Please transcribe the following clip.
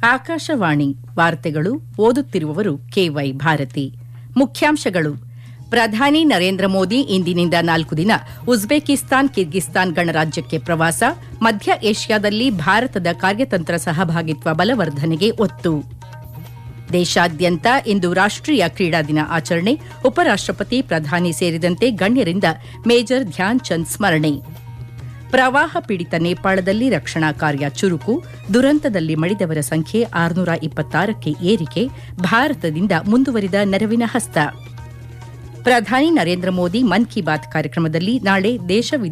ಆಕಾಶವಾಣಿ ವಾರ್ತೆಗಳು ಓದುತ್ತಿರುವವರು ಕೆವೈ ಭಾರತಿ ಮುಖ್ಯಾಂಶಗಳು ಪ್ರಧಾನಿ ನರೇಂದ್ರ ಮೋದಿ ಇಂದಿನಿಂದ ನಾಲ್ಕು ದಿನ ಉಜ್ಬೇಕಿಸ್ತಾನ್ ಕಿರ್ಗಿಸ್ತಾನ್ ಗಣರಾಜ್ಯಕ್ಕೆ ಪ್ರವಾಸ ಮಧ್ಯ ಏಷ್ಯಾದಲ್ಲಿ ಭಾರತದ ಕಾರ್ಯತಂತ್ರ ಸಹಭಾಗಿತ್ವ ಬಲವರ್ಧನೆಗೆ ಒತ್ತು ದೇಶಾದ್ಯಂತ ಇಂದು ರಾಷ್ಟೀಯ ಕ್ರೀಡಾ ದಿನ ಆಚರಣೆ ಉಪರಾಷ್ಟಪತಿ ಪ್ರಧಾನಿ ಸೇರಿದಂತೆ ಗಣ್ಯರಿಂದ ಮೇಜರ್ ಧ್ಯಾನ್ ಚಂದ್ ಸ್ಮರಣೆ ಪ್ರವಾಹ ಪೀಡಿತ ನೇಪಾಳದಲ್ಲಿ ರಕ್ಷಣಾ ಕಾರ್ಯ ಚುರುಕು ದುರಂತದಲ್ಲಿ ಮಡಿದವರ ಸಂಖ್ಯೆ ಆರುನೂರ ಇಪ್ಪತ್ತಾರಕ್ಕೆ ಏರಿಕೆ ಭಾರತದಿಂದ ಮುಂದುವರಿದ ನೆರವಿನ ಹಸ್ತ ಪ್ರಧಾನಿ ನರೇಂದ್ರ ಮೋದಿ ಮನ್ ಕಿ ಬಾತ್ ಕಾರ್ಯಕ್ರಮದಲ್ಲಿ ನಾಳೆ ದೇಶ